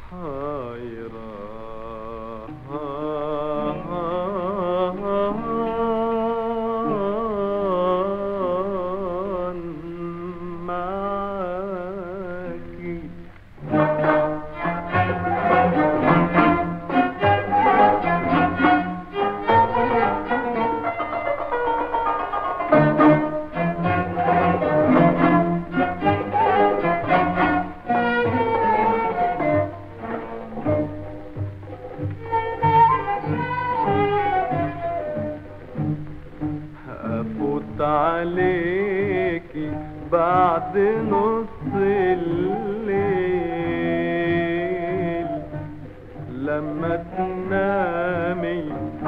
حيران معاكي أفوت عليكي بعد نص الليل لما تنامي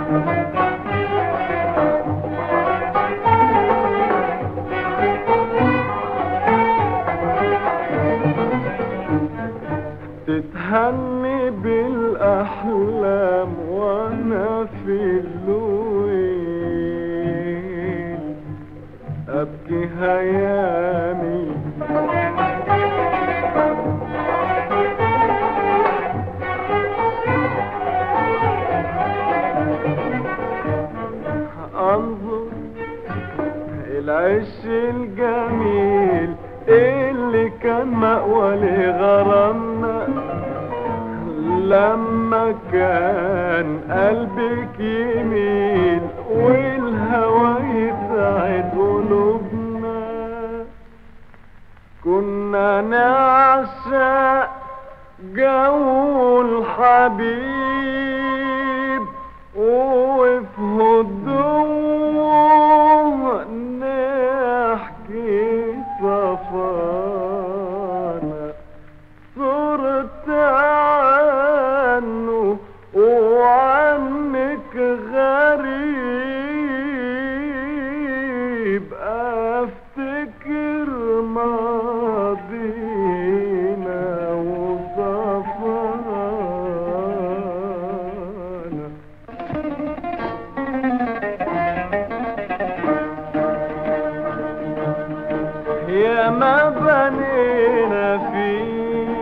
تتهني بالأحلام وأنا في الليل أبكي هيامي أنظر العش الجميل اللي كان مأوى لغرامنا لما كان قلبك يميل والهوى يسعد قلوبنا كنا نعشق جو الحبيب وفي هدوء نحكي صفانا صرت عنه وعنك غريب افتكر ماضينا وصفانا يا ما بنينا فيه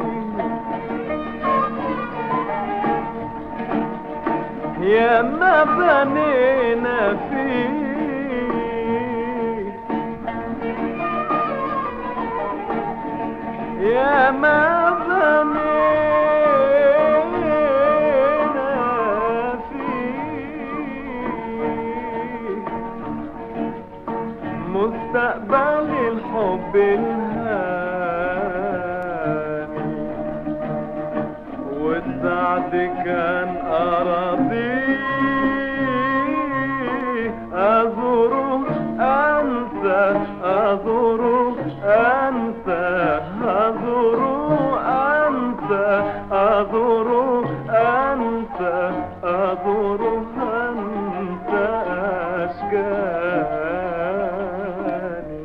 يا ما بنينا فيه يا ما بنينا فيه مستقبل الحب الهاني والسعد كان أراضيه أزوره أنسى أزوره أنسى أزوره أنسى أزوره أنسى أزوره أنسى أشكاني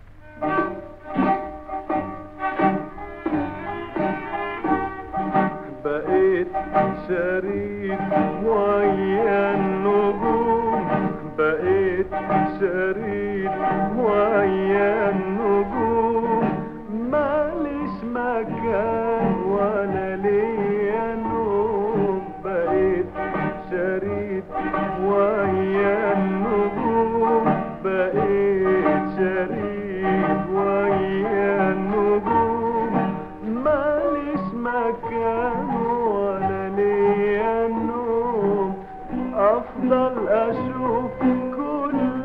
بقيت شريك ويا النجوم بقيت شريك ويا النجوم ماليش مكان ولا ليا نوم بقيت شريك ويا النجوم بقيت شريك ويا النجوم ماليش مكان ولا ليا نوم افضل اشوف كل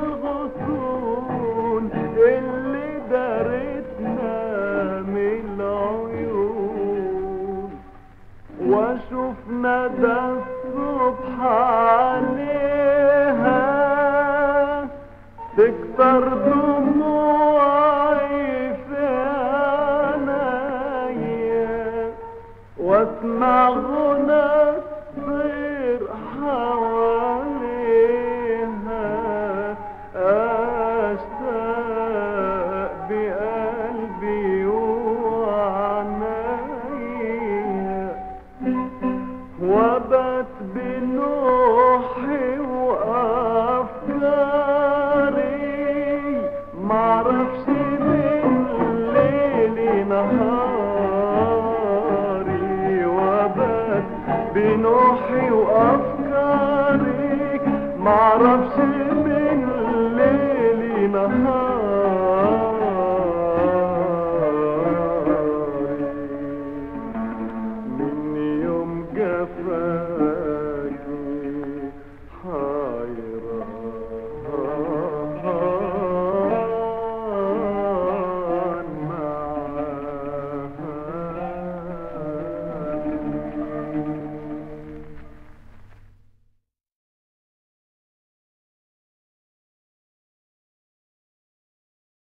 الغصون اللي دارتنا من العيون واشوف ندى الصبح عليها تكتر دموعي في عينيا واسمع غنى الطير حواليها اشتاق بقلبي وعنايا وبت بنوحي وافكاري معرفش من ليلي نهاري بنوحي وافكاري معرفش من ليلي نهاري من يوم جفاكي حيران